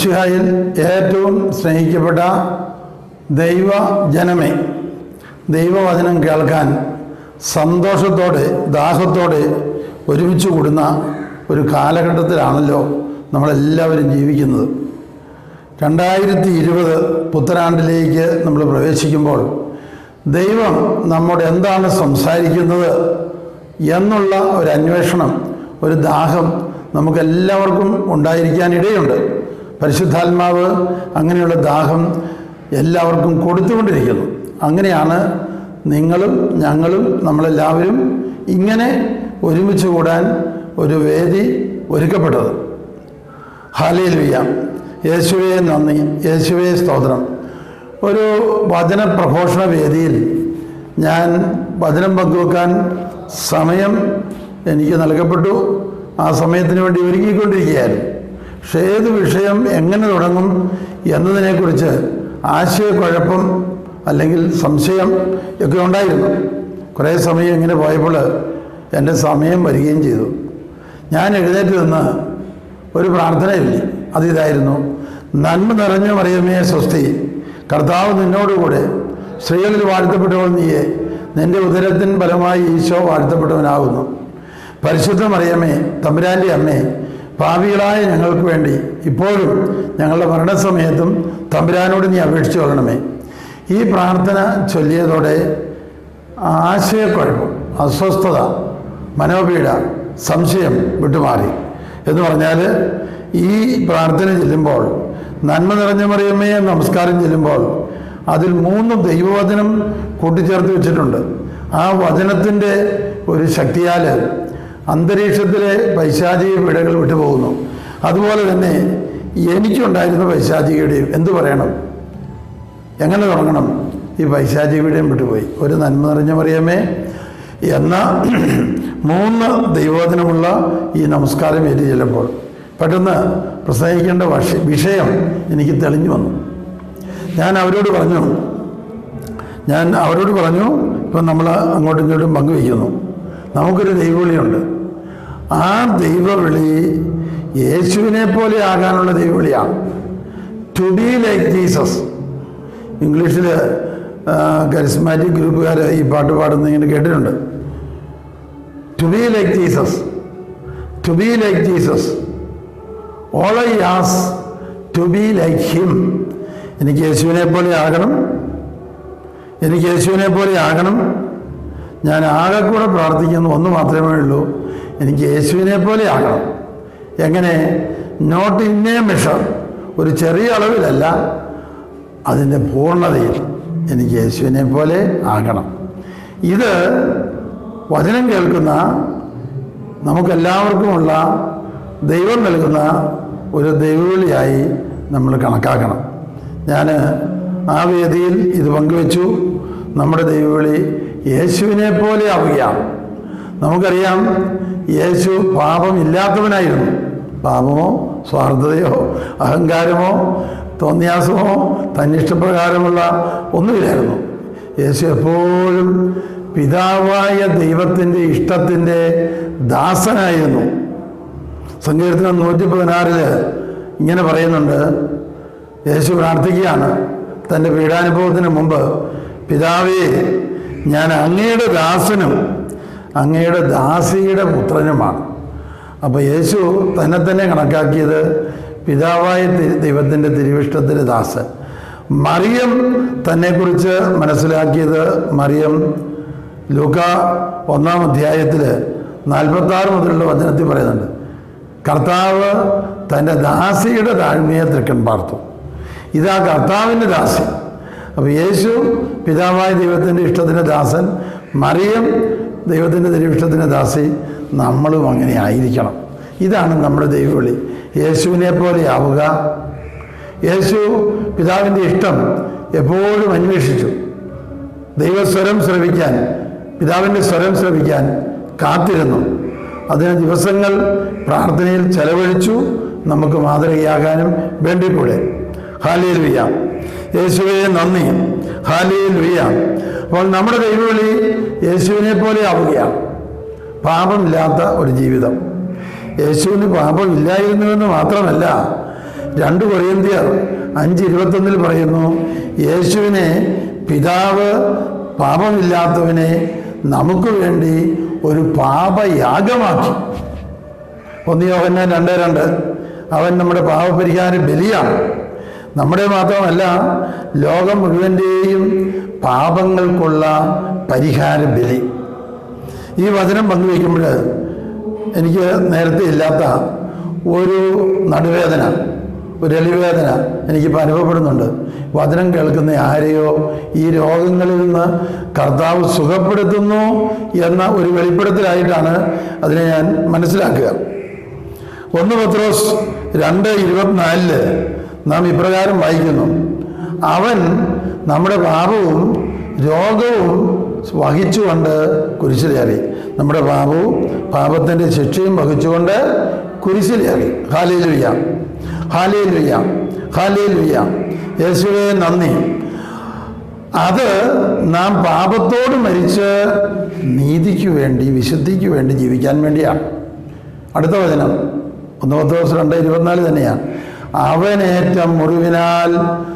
മിശിഹായിൽ ഏറ്റവും സ്നേഹിക്കപ്പെട്ട ദൈവ ജനമേ ദൈവവചനം കേൾക്കാൻ സന്തോഷത്തോടെ ദാഹത്തോടെ ഒരുമിച്ച് കൂടുന്ന ഒരു കാലഘട്ടത്തിലാണല്ലോ നമ്മളെല്ലാവരും ജീവിക്കുന്നത് രണ്ടായിരത്തി ഇരുപത് പുത്തനാണ്ടിലേക്ക് നമ്മൾ പ്രവേശിക്കുമ്പോൾ ദൈവം നമ്മോട് എന്താണ് സംസാരിക്കുന്നത് എന്നുള്ള ഒരു അന്വേഷണം ഒരു ദാഹം നമുക്കെല്ലാവർക്കും ഉണ്ടായിരിക്കാനിടയുണ്ട് പരിശുദ്ധാത്മാവ് അങ്ങനെയുള്ള ദാഹം എല്ലാവർക്കും കൊടുത്തുകൊണ്ടിരിക്കുന്നു അങ്ങനെയാണ് നിങ്ങളും ഞങ്ങളും നമ്മളെല്ലാവരും ഇങ്ങനെ ഒരുമിച്ച് കൂടാൻ ഒരു വേദി ഒരുക്കപ്പെട്ടത് ഹാലേലുയ്യ യേശുവേ നന്ദി യേശുവേ സ്തോത്രം ഒരു വചന പ്രഘോഷണ വേദിയിൽ ഞാൻ വചനം പങ്കുവെക്കാൻ സമയം എനിക്ക് നൽകപ്പെട്ടു ആ സമയത്തിന് വേണ്ടി ഒരുങ്ങിക്കൊണ്ടിരിക്കുകയായിരുന്നു പക്ഷേ ഏത് വിഷയം എങ്ങനെ തുടങ്ങും എന്നതിനെക്കുറിച്ച് ആശയക്കുഴപ്പം അല്ലെങ്കിൽ സംശയം ഒക്കെ ഉണ്ടായിരുന്നു കുറേ സമയം ഇങ്ങനെ പോയപ്പോൾ എൻ്റെ സമയം വരികയും ചെയ്തു ഞാൻ എഴുന്നേറ്റ് നിന്ന് ഒരു പ്രാർത്ഥനയില്ലേ അതിതായിരുന്നു നന്മ നിറഞ്ഞ മറിയമേ സ്വസ്തി കർത്താവ് നിന്നോടുകൂടെ സ്ത്രീകളിൽ വാഴ്ത്തപ്പെട്ടവൾ നീയെ നിന്റെ ഉദരത്തിൻ ഫലമായി ഈശോ വാഴ്ത്തപ്പെട്ടവനാകുന്നു പരിശുദ്ധ മറിയമേ തമ്പുരാൻ്റെ അമ്മേ പാപികളായ ഞങ്ങൾക്ക് വേണ്ടി ഇപ്പോഴും ഞങ്ങളുടെ മരണസമയത്തും തമ്പുരാനോട് നീ അപേക്ഷിച്ചു കൊള്ളണമേ ഈ പ്രാർത്ഥന ചൊല്ലിയതോടെ ആശയക്കുഴപ്പം അസ്വസ്ഥത മനോപീഡ സംശയം വിട്ടുമാറി എന്ന് പറഞ്ഞാൽ ഈ പ്രാർത്ഥന ചെല്ലുമ്പോൾ നന്മ നിറഞ്ഞ മറിയമ്മേ നമസ്കാരം ചെല്ലുമ്പോൾ അതിൽ മൂന്ന് ദൈവവചനം കൂട്ടിച്ചേർത്ത് വെച്ചിട്ടുണ്ട് ആ വചനത്തിൻ്റെ ഒരു ശക്തിയാൽ അന്തരീക്ഷത്തിലെ പൈശാചിക പീഡകൾ വിട്ടുപോകുന്നു അതുപോലെ തന്നെ എനിക്കുണ്ടായിരുന്ന പൈശാചികയുടെയും എന്തു പറയണം എങ്ങനെ തുടങ്ങണം ഈ പൈശാചികയുടെയും വിട്ടുപോയി ഒരു നന്മ നിറഞ്ഞ മറിയമേ എന്ന മൂന്ന് ദൈവവചനമുള്ള ഈ നമസ്കാരം ഏറ്റി ചെല്ലുമ്പോൾ പെട്ടെന്ന് പ്രസംഗിക്കേണ്ട വഷ വിഷയം എനിക്ക് തെളിഞ്ഞു വന്നു ഞാൻ അവരോട് പറഞ്ഞു ഞാൻ അവരോട് പറഞ്ഞു ഇപ്പം നമ്മൾ അങ്ങോട്ടും ഇങ്ങോട്ടും പങ്കുവയ്ക്കുന്നു നമുക്കൊരു ദൈവവിളിയുണ്ട് ആ ദൈവവിളി യേശുവിനെ പോലെ ആകാനുള്ള ദൈവവിളിയാണ് ടു ബി ലൈക്ക് ജീസസ് ഇംഗ്ലീഷിൽ കരിസ്മാറ്റിക് ഗ്രൂപ്പുകാർ ഈ പാട്ട് പാടുന്ന ഇങ്ങനെ കേട്ടിട്ടുണ്ട് to be like Jesus to be like Jesus all I ask to be like him എനിക്ക് യേശുവിനെ പോലെ ആകണം എനിക്ക് യേശുവിനെ പോലെ ആകണം ഞാൻ ആകെ കൂടെ പ്രാർത്ഥിക്കുന്ന ഒന്ന് മാത്രമേ ഉള്ളൂ എനിക്ക് യേശുവിനെ പോലെ ആകണം എങ്ങനെ നോട്ട് ഇന്നേ മെഷർ ഒരു ചെറിയ അളവിലല്ല അതിൻ്റെ പൂർണ്ണതയിൽ എനിക്ക് യേശുവിനെ പോലെ ആകണം ഇത് വചനം കേൾക്കുന്ന നമുക്കെല്ലാവർക്കുമുള്ള ദൈവം നൽകുന്ന ഒരു ദൈവവിളിയായി നമ്മൾ കണക്കാക്കണം ഞാൻ ആ വേദിയിൽ ഇത് പങ്കുവെച്ചു നമ്മുടെ ദൈവവിളി യേശുവിനെ പോലെ ആവുകയാണ് നമുക്കറിയാം യേശു പാപമില്ലാത്തവനായിരുന്നു പാപമോ സ്വാർത്ഥതയോ അഹങ്കാരമോ തോന്നിയാസമോ തന്നിഷ്ടപ്രകാരമുള്ള ഒന്നുമില്ലായിരുന്നു യേശു എപ്പോഴും പിതാവായ ദൈവത്തിൻ്റെ ഇഷ്ടത്തിൻ്റെ ദാസനായിരുന്നു സങ്കീർത്തനം നൂറ്റി പതിനാറില് ഇങ്ങനെ പറയുന്നുണ്ട് യേശു പ്രാർത്ഥിക്കുകയാണ് തൻ്റെ പീഡാനുഭവത്തിന് മുമ്പ് പിതാവേ ഞാൻ അങ്ങയുടെ ദാസനും അങ്ങയുടെ ദാസിയുടെ പുത്രനുമാണ് അപ്പോൾ യേശു തന്നെ തന്നെ കണക്കാക്കിയത് പിതാവായ തി- ദൈവത്തിൻ്റെ തിരുവിഷ്ടത്തിൻ്റെ ദാസൻ മറിയം തന്നെക്കുറിച്ച് മനസ്സിലാക്കിയത് മറിയം ലൂക്ക ഒന്നാം അധ്യായത്തിൽ നാൽപ്പത്താറ് മുതലുള്ള വചനത്തിൽ പറയുന്നുണ്ട് കർത്താവ് തൻ്റെ ദാസിയുടെ താഴ്മയെ തൃക്കൻ പാർത്തു ഇതാ കർത്താവിൻ്റെ ദാസി അപ്പോൾ യേശു പിതാവായ ദൈവത്തിൻ്റെ ഇഷ്ടത്തിൻ്റെ ദാസൻ മറിയം ദൈവത്തിൻ്റെ ദൈവിഷ്ടത്തിൻ്റെ ദാസി നമ്മളും അങ്ങനെ ആയിരിക്കണം ഇതാണ് നമ്മുടെ ദൈവവിളി യേശുവിനെ പോലെ ആവുക യേശു പിതാവിൻ്റെ ഇഷ്ടം എപ്പോഴും അന്വേഷിച്ചു ദൈവസ്വരം ശ്രവിക്കാൻ പിതാവിൻ്റെ സ്വരം ശ്രവിക്കാൻ കാത്തിരുന്നു അതിന് ദിവസങ്ങൾ പ്രാർത്ഥനയിൽ ചെലവഴിച്ചു നമുക്ക് മാതൃകയാകാനും വേണ്ടിക്കൂടെ ഹാലിയിൽ വിയാം യേശുവെ നന്ദി ഹാലിയിൽ വിയാം അപ്പോൾ നമ്മുടെ ദൈവവിളി യേശുവിനെ പോലെ ആവുകയാണ് പാപമില്ലാത്ത ഒരു ജീവിതം യേശുവിന് പാപമില്ലായിരുന്നുവെന്ന് മാത്രമല്ല രണ്ട് കൊറിയന്തിയർ അഞ്ച് ഇരുപത്തൊന്നിൽ പറയുന്നു യേശുവിനെ പിതാവ് പാപമില്ലാത്തവനെ നമുക്ക് വേണ്ടി ഒരു പാപയാഗമാക്കി ഒന്ന് യോഹന്നാൻ രണ്ട് രണ്ട് അവൻ നമ്മുടെ പാപപരിഹാര ബലിയാണ് നമ്മുടെ മാത്രമല്ല ലോകം മുഴുവൻ്റെയും പാപങ്ങൾക്കുള്ള പരിഹാര ബലി ഈ വചനം പങ്കുവയ്ക്കുമ്പോൾ എനിക്ക് നേരത്തെ ഇല്ലാത്ത ഒരു നടുവേദന ഒരു എളിവേദന എനിക്കിപ്പോൾ അനുഭവപ്പെടുന്നുണ്ട് വചനം കേൾക്കുന്ന ആരെയോ ഈ രോഗങ്ങളിൽ നിന്ന് കർത്താവ് സുഖപ്പെടുത്തുന്നു എന്ന ഒരു വെളിപ്പെടുത്തലായിട്ടാണ് അതിനെ ഞാൻ മനസ്സിലാക്കുക ഒന്ന് പത്രോസ് രണ്ട് ഇരുപത്തിനാലില് നാം ഇപ്രകാരം വായിക്കുന്നു അവൻ നമ്മുടെ പാപവും രോഗവും വഹിച്ചുകൊണ്ട് കുരിശിലേറി നമ്മുടെ പാപവും പാപത്തിൻ്റെ ശിക്ഷയും വഹിച്ചുകൊണ്ട് കുരിശിലേറി ഹാലയിൽ വയ്യാം ഹാലയിൽ വയ്യാം ഹാലയിൽ വയ്യാം യേശുവെ നന്ദി അത് നാം പാപത്തോട് മരിച്ച് നീതിക്ക് വേണ്ടി വിശുദ്ധിക്ക് വേണ്ടി ജീവിക്കാൻ വേണ്ടിയാണ് അടുത്ത വചനം ഒന്ന് പത്ത് ദിവസം രണ്ട് ഇരുപത്തിനാല് തന്നെയാണ് അവനേറ്റ മുറിവിനാൽ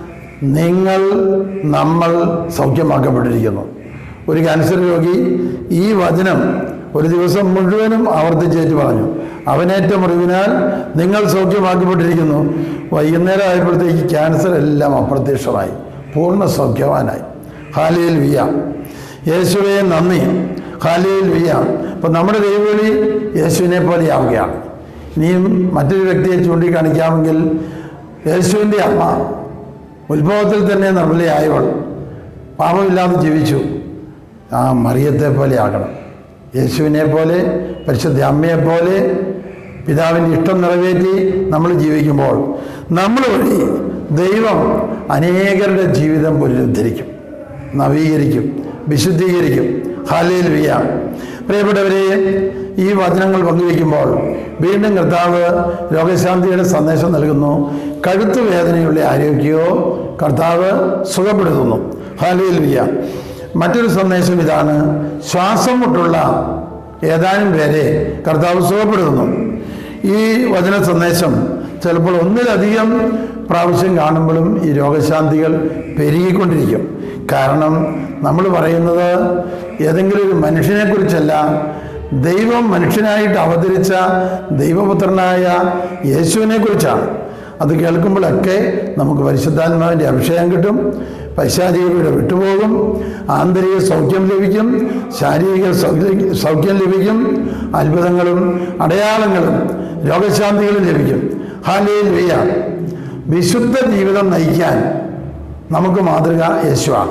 നിങ്ങൾ നമ്മൾ സൗഖ്യമാക്കപ്പെട്ടിരിക്കുന്നു ഒരു ക്യാൻസർ രോഗി ഈ വചനം ഒരു ദിവസം മുഴുവനും ആവർത്തിച്ചേറ്റ് പറഞ്ഞു അവനേറ്റ മുറിവിനാൽ നിങ്ങൾ സൗഖ്യമാക്കപ്പെട്ടിരിക്കുന്നു വൈകുന്നേരം ആയപ്പോഴത്തേക്ക് ക്യാൻസർ എല്ലാം അപ്രത്യക്ഷമായി പൂർണ്ണ സൗഖ്യവാനായി ഹാലിയിൽ വിയ യേശുവെ നന്ദി ഹാലിയിൽ വിയ അപ്പം നമ്മുടെ ദൈവവിളി യേശുവിനെ പോലെയാവുകയാണ് ഇനിയും മറ്റൊരു വ്യക്തിയെ ചൂണ്ടിക്കാണിക്കാമെങ്കിൽ യേശുവിൻ്റെ അമ്മ ഉത്ഭവത്തിൽ തന്നെ നിർമ്മലയായവൾ പാപമില്ലാതെ ജീവിച്ചു ആ മറിയത്തെ പോലെ ആകണം യേശുവിനെ പോലെ പരിശുദ്ധ അമ്മയെ പോലെ പിതാവിൻ്റെ ഇഷ്ടം നിറവേറ്റി നമ്മൾ ജീവിക്കുമ്പോൾ നമ്മൾ വഴി ദൈവം അനേകരുടെ ജീവിതം പുനരുദ്ധരിക്കും നവീകരിക്കും വിശുദ്ധീകരിക്കും ഹാലയിൽ വിയാം പ്രിയപ്പെട്ടവരെ ഈ വചനങ്ങൾ പങ്കുവയ്ക്കുമ്പോൾ വീണ്ടും കർത്താവ് രോഗശാന്തിയുടെ സന്ദേശം നൽകുന്നു കഴുത്ത് വേദനയുള്ള ആരോഗ്യമോ കർത്താവ് സുഖപ്പെടുത്തുന്നു ഹാലയിൽ വിയാം മറ്റൊരു സന്ദേശം ഇതാണ് ശ്വാസം മുട്ടുള്ള ഏതാനും പേരെ കർത്താവ് സുഖപ്പെടുത്തുന്നു ഈ വചന സന്ദേശം ചിലപ്പോൾ ഒന്നിലധികം പ്രാവശ്യം കാണുമ്പോഴും ഈ രോഗശാന്തികൾ പെരുകിക്കൊണ്ടിരിക്കും കാരണം നമ്മൾ പറയുന്നത് ഏതെങ്കിലും ഒരു മനുഷ്യനെക്കുറിച്ചല്ല ദൈവം മനുഷ്യനായിട്ട് അവതരിച്ച ദൈവപുത്രനായ യേശുവിനെ കുറിച്ചാണ് അത് കേൾക്കുമ്പോഴൊക്കെ നമുക്ക് പരിശുദ്ധാത്മാവിൻ്റെ അഭിഷേകം കിട്ടും പൈശാചികരുടെ വിട്ടുപോകും ആന്തരിക സൗഖ്യം ലഭിക്കും ശാരീരിക സൗഖ്യ- സൗഖ്യം ലഭിക്കും അത്ഭുതങ്ങളും അടയാളങ്ങളും രോഗശാന്തികളും ലഭിക്കും ഹാലയിൽ വയ്യ വിശുദ്ധ ജീവിതം നയിക്കാൻ നമുക്ക് മാതൃക യേശുവാണ്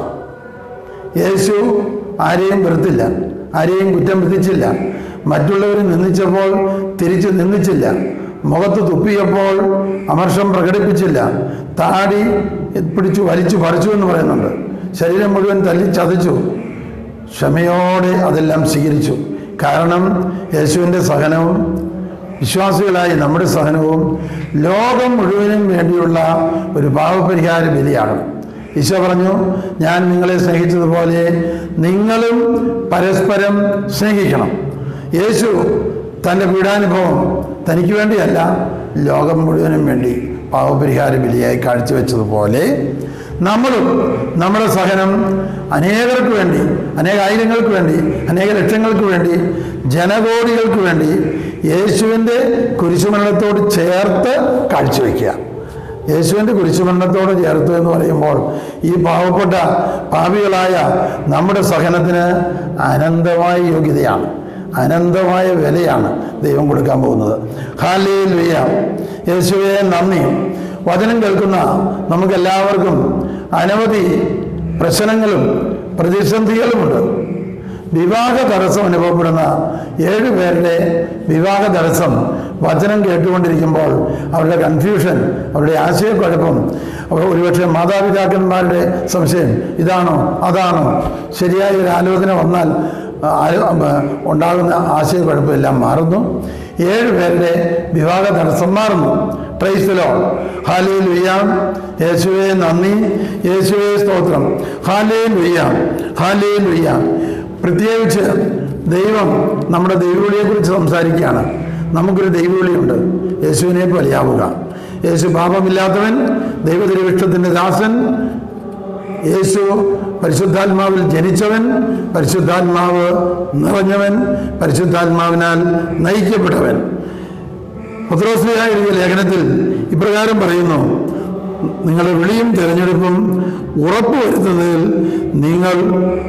യേശു ആരെയും വെറുത്തില്ല ആരെയും കുറ്റം വിധിച്ചില്ല മറ്റുള്ളവർ നിന്ദിച്ചപ്പോൾ തിരിച്ച് നിന്ദിച്ചില്ല മുഖത്ത് തുപ്പിയപ്പോൾ അമർഷം പ്രകടിപ്പിച്ചില്ല താടി പിടിച്ചു വലിച്ചു പറിച്ചു എന്ന് പറയുന്നുണ്ട് ശരീരം മുഴുവൻ തല്ലി ചതച്ചു ക്ഷമയോടെ അതെല്ലാം സ്വീകരിച്ചു കാരണം യേശുവിൻ്റെ സഹനവും വിശ്വാസികളായി നമ്മുടെ സഹനവും ലോകം മുഴുവനും വേണ്ടിയുള്ള ഒരു പാവപരിഹാര ബലിയാണ് ഈശോ പറഞ്ഞു ഞാൻ നിങ്ങളെ സ്നേഹിച്ചതുപോലെ നിങ്ങളും പരസ്പരം സ്നേഹിക്കണം യേശു തൻ്റെ പീഡാനുഭവം തനിക്ക് വേണ്ടിയല്ല ലോകം മുഴുവനും വേണ്ടി പാവപരിഹാര ബലിയായി കാഴ്ചവെച്ചതുപോലെ നമ്മളും നമ്മുടെ സഹനം അനേകർക്ക് വേണ്ടി അനേക ആയിരങ്ങൾക്ക് വേണ്ടി അനേക ലക്ഷങ്ങൾക്ക് വേണ്ടി ജനകോടികൾക്ക് വേണ്ടി യേശുവിൻ്റെ കുരിശുമരണത്തോട് ചേർത്ത് കാഴ്ചവെക്കുക യേശുവിൻ്റെ കുരിശുമരണത്തോട് ചേർത്ത് എന്ന് പറയുമ്പോൾ ഈ പാവപ്പെട്ട പാപികളായ നമ്മുടെ സഹനത്തിന് അനന്തമായ യോഗ്യതയാണ് അനന്തമായ വിലയാണ് ദൈവം കൊടുക്കാൻ പോകുന്നത് ഹാലയിൽ വയ്യ യേശുവെ നന്ദി വചനം കേൾക്കുന്ന നമുക്കെല്ലാവർക്കും അനവധി പ്രശ്നങ്ങളും പ്രതിസന്ധികളുമുണ്ട് വിവാഹ തടസ്സം അനുഭവപ്പെടുന്ന ഏഴ് പേരുടെ വിവാഹ തടസ്സം വചനം കേട്ടുകൊണ്ടിരിക്കുമ്പോൾ അവരുടെ കൺഫ്യൂഷൻ അവരുടെ ആശയക്കുഴപ്പം അവർ ഒരുപക്ഷെ മാതാപിതാക്കന്മാരുടെ സംശയം ഇതാണോ അതാണോ ശരിയായ ഒരു ആലോചന വന്നാൽ ആ, ആലോ- ആ, ഉണ്ടാകുന്ന ആശയക്കുഴപ്പമെല്ലാം മാറുന്നു ഏഴ് പേരുടെ വിവാഹ തടസ്സം മാറുന്നു പ്രൈസ്തലോ ഹാലയിൽ വിയ്യാം യേശുവെ നന്ദി യേശുവെ സ്തോത്രം ഹാലയിൽ വിയ്യാം ഹാലയിൽ വിയ്യാം പ്രത്യേകിച്ച് ദൈവം നമ്മുടെ ദൈവവിളിയെക്കുറിച്ച് സംസാരിക്കുകയാണ് നമുക്കൊരു ദൈവവിളിയുണ്ട് യേശുവിനെ പോലെയാവുക യേശു പാപമില്ലാത്തവൻ ദൈവതിരുവിഷ്ടത്തിൻ്റെ ദാസൻ യേശു പരിശുദ്ധാത്മാവിൽ ജനിച്ചവൻ പരിശുദ്ധാത്മാവ് നിറഞ്ഞവൻ പരിശുദ്ധാത്മാവിനാൽ നയിക്കപ്പെട്ടവൻ പത്രോസ്ലിയായ എഴുതിയ ലേഖനത്തിൽ ഇപ്രകാരം പറയുന്നു നിങ്ങളുടെ വിളിയും തിരഞ്ഞെടുപ്പും ഉറപ്പുവരുത്തുന്നതിൽ നിങ്ങൾ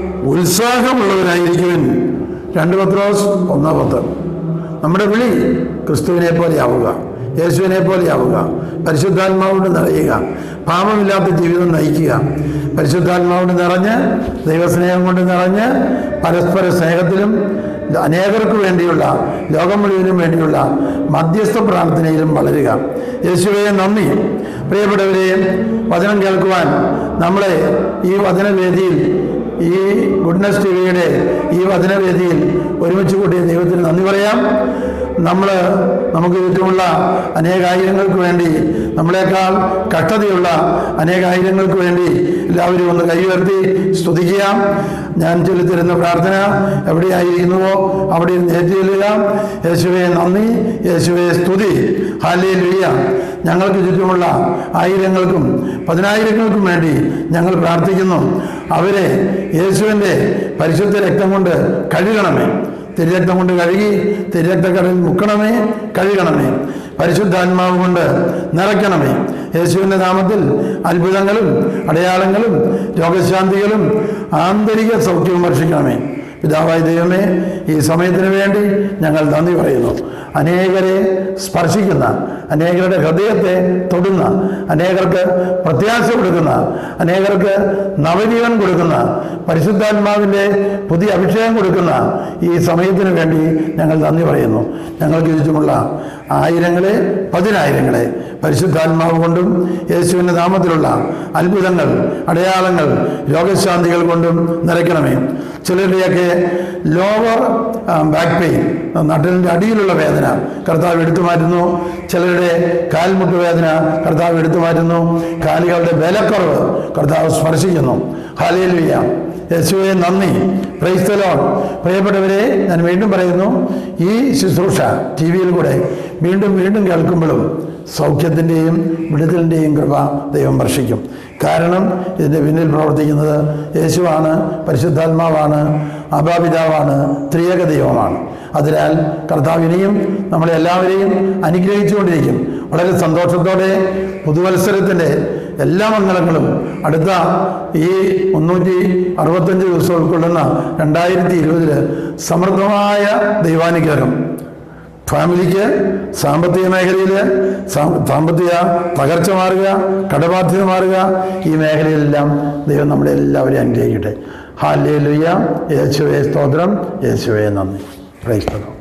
ഉത്സാഹമുള്ളവരായിരിക്കുവിൻ രണ്ട് പത്രോസ് ഒന്നാം പത്ത് നമ്മുടെ വിളി ക്രിസ്തുവിനെ പോലെയാവുക യേശുവിനെ പോലെയാവുക പരിശുദ്ധാത്മാവിന് നിറയുക പാപമില്ലാത്ത ജീവിതം നയിക്കുക പരിശുദ്ധാത്മാവിന് നിറഞ്ഞ് ദൈവസ്നേഹം കൊണ്ട് നിറഞ്ഞ് പരസ്പര സ്നേഹത്തിലും അനേകർക്ക് വേണ്ടിയുള്ള ലോകം മുഴുവനും വേണ്ടിയുള്ള മധ്യസ്ഥ പ്രാർത്ഥനയിലും വളരുക യേശുവെ നന്ദി പ്രിയപ്പെട്ടവരെ വചനം കേൾക്കുവാൻ നമ്മളെ ഈ വചനവേദിയിൽ ഈ ഗുഡ്നസ് ടി വിയുടെ ഈ വചനവേദിയിൽ ഒരുമിച്ച് കൂട്ടിയ ദൈവത്തിന് നന്ദി പറയാം നമ്മൾ നമുക്ക് ചുറ്റുമുള്ള അനേകായിരങ്ങൾക്ക് വേണ്ടി നമ്മളെക്കാൾ കഷ്ടതയുള്ള അനേകായിരങ്ങൾക്ക് വേണ്ടി എല്ലാവരും ഒന്ന് കൈ ഉയർത്തി സ്തുതിക്കുക ഞാൻ ചൊല്ലിത്തരുന്ന പ്രാർത്ഥന എവിടെയായിരിക്കുന്നുവോ അവിടെ ഏറ്റുചൊല്ലുക യേശുവെ നന്ദി യേശുവെ സ്തുതി ഹാലേ ലുയ്യ ഞങ്ങൾക്ക് ചുറ്റുമുള്ള ആയിരങ്ങൾക്കും പതിനായിരങ്ങൾക്കും വേണ്ടി ഞങ്ങൾ പ്രാർത്ഥിക്കുന്നു അവരെ യേശുവിൻ്റെ പരിശുദ്ധ രക്തം കൊണ്ട് കഴുകണമേ തിരുരക്തം കൊണ്ട് കഴുകി തിരുരക്തക്കടലിൽ മുക്കണമേ കഴുകണമേ പരിശുദ്ധാത്മാവ് കൊണ്ട് നിറയ്ക്കണമേ യേശുവിൻ്റെ നാമത്തിൽ അത്ഭുതങ്ങളും അടയാളങ്ങളും രോഗശാന്തികളും ആന്തരിക സൗഖ്യവും വർഷിക്കണമേ പിതാവായ ദൈവമേ ഈ സമയത്തിന് വേണ്ടി ഞങ്ങൾ നന്ദി പറയുന്നു അനേകരെ സ്പർശിക്കുന്ന അനേകരുടെ ഹൃദയത്തെ തൊടുന്ന അനേകർക്ക് പ്രത്യാശ കൊടുക്കുന്ന അനേകർക്ക് നവജീവൻ കൊടുക്കുന്ന പരിശുദ്ധാത്മാവിൻ്റെ പുതിയ അഭിഷേകം കൊടുക്കുന്ന ഈ സമയത്തിന് വേണ്ടി ഞങ്ങൾ നന്ദി പറയുന്നു ഞങ്ങൾക്ക് ചുറ്റുമുള്ള ആയിരങ്ങളെ പതിനായിരങ്ങളെ പരിശുദ്ധാത്മാവ് കൊണ്ടും യേശുവിൻ്റെ നാമത്തിലുള്ള അത്ഭുതങ്ങൾ അടയാളങ്ങൾ രോഗശാന്തികൾ കൊണ്ടും നിറയ്ക്കണമേ ചിലരുടെയൊക്കെ ലോവർ ബാക്ക് പെയിൻ നട്ടലിൻ്റെ അടിയിലുള്ള വേദന കർത്താവ് എടുത്തു മാറ്റുന്നു ചിലരുടെ കാൽമുട്ട് വേദന കർത്താവ് എടുത്തു മാറ്റുന്നു കാലുകളുടെ ബലക്കുറവ് കർത്താവ് സ്പർശിക്കുന്നു ഹാലേലുയ്യ യേശുവെ നന്ദി പ്രൈസ്തലോൺ പ്രിയപ്പെട്ടവരെ ഞാൻ വീണ്ടും പറയുന്നു ഈ ശുശ്രൂഷ ടി വിയിൽ കൂടെ വീണ്ടും വീണ്ടും കേൾക്കുമ്പോഴും സൗഖ്യത്തിൻ്റെയും വിടുതലിൻ്റെയും കൃപ ദൈവം വർഷിക്കും കാരണം ഇതിൻ്റെ പിന്നിൽ പ്രവർത്തിക്കുന്നത് യേശുവാണ് പരിശുദ്ധാത്മാവാണ് അഭാപിതാവാണ് ത്രിയേക ദൈവമാണ് അതിനാൽ കർത്താവിനെയും നമ്മളെ എല്ലാവരെയും അനുഗ്രഹിച്ചുകൊണ്ടിരിക്കും വളരെ സന്തോഷത്തോടെ പുതുവത്സരത്തിൻ്റെ എല്ലാ മംഗളങ്ങളും അടുത്ത ഈ മുന്നൂറ്റി അറുപത്തഞ്ച് ദിവസം ഉൾക്കൊള്ളുന്ന രണ്ടായിരത്തി ഇരുപതില് സമൃദ്ധമായ ദൈവാനുഗ്രഹം ഫാമിലിക്ക് സാമ്പത്തിക മേഖലയിൽ സാമ്പത്തിക തകർച്ച മാറുക കടബാധ്യത മാറുക ഈ മേഖലയിലെല്ലാം ദൈവം നമ്മളെ എല്ലാവരെയും അനുഗ്രഹിക്കട്ടെ ഹാലേ ലുയ്യ യേശുവേ സ്തോത്രം യേശുവേ നന്ദി പ്രൈസ്തലം